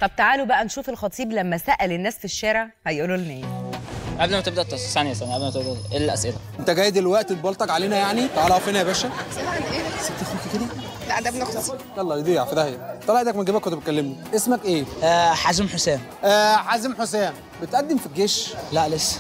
طب تعالوا بقى نشوف الخطيب لما سال الناس في الشارع هيقولوا لنا ايه قبل ما تبدا التص- ثانيه ثانيه قبل ما تبدا ايه الاسئله انت جاي دلوقتي تبلطج علينا يعني تعالى اقف هنا يا باشا عن ايه؟ ست اخوك كده لا ده ابن اختي يلا يضيع في داهيه طلع ايدك من جيبك وانت بتكلمني اسمك ايه آه حازم حسام آه حازم حسام بتقدم في الجيش لا لسه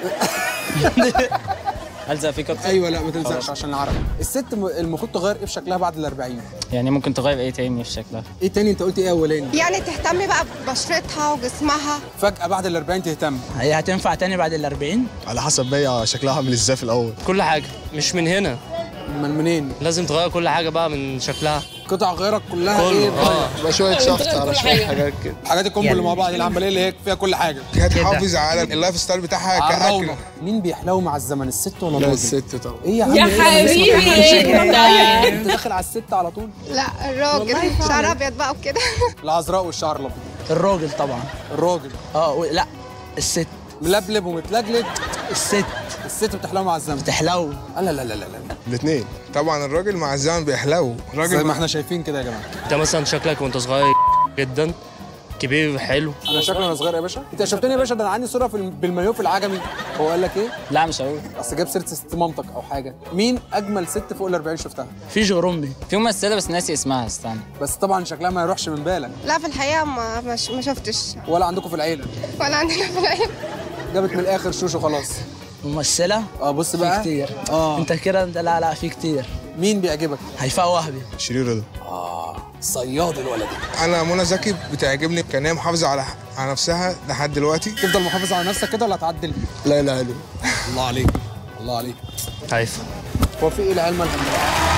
هلزق فيك اكتر ايوه لا ما تلزقش عشان العربي الست م- المفروض تغير ايه في شكلها بعد ال 40 يعني ممكن تغير ايه تاني في شكلها ايه تاني انت قلت ايه اولاني يعني تهتمي بقى ببشرتها وجسمها فجاه بعد ال 40 تهتم هي هتنفع تاني بعد ال 40 على حسب هي شكلها عامل ازاي في الاول كل حاجة مش من هنا من منين لازم تغير كل حاجة بقى من شكلها قطع غيرك كلها ايه كله اه يبقى شويه شفط على شويه حاجات كده حاجات الكومبو اللي مع بعض العمليه اللي هي فيها كل حاجه هتحافظ على اللايف ستايل بتاعها على كاكل الرونق مين بيحلو مع الزمن الست ولا لا الراجل الست طبعا ايه يا عم يا إيه لما اسمك حبيبي إيه؟ انت داخل على الست على طول لا الراجل شعر ابيض بقى وكده العذراء والشعر الابيض الراجل طبعا الراجل اه و- لا الست ملبلب ومتلجلج الست الست بتحلو مع الزمن تحلو لا لا لا لا لا الاثنين طبعا الراجل مع الزمن بيحلو زي الراجل ما احنا شايفين كده يا جماعه ده مثلا شكلك وانت صغير جدا كبير حلو انا شكلي وانا صغير يا باشا انت شفتني يا باشا ده انا عندي صوره في الم- بالمايوه في العجمي هو قال لك ايه لا مش هقول اصل جاب سيره ست مامتك او حاجه مين اجمل ست فوق ال 40 شفتها فيش غير امي في ممثله بس ناسي اسمها استنى بس طبعا شكلها ما يروحش من بالك لا في الحقيقه ما ما ش- ما شفتش ولا عندكم في العيله ولا عندنا في العيله جابت من الاخر شوشو خلاص ممثله اه بص في بقى كتير اه انت كده انت لا لا في كتير مين بيعجبك هيفاء وهبي شيرين رضا صياد الولد انا منى زكي بتعجبني كان هي محافظه على على نفسها لحد دلوقتي تفضل محافظ على نفسك كده ولا هتعدل لا لا لا الله عليك الله عليك هايفة هو في ايه العيال مالهم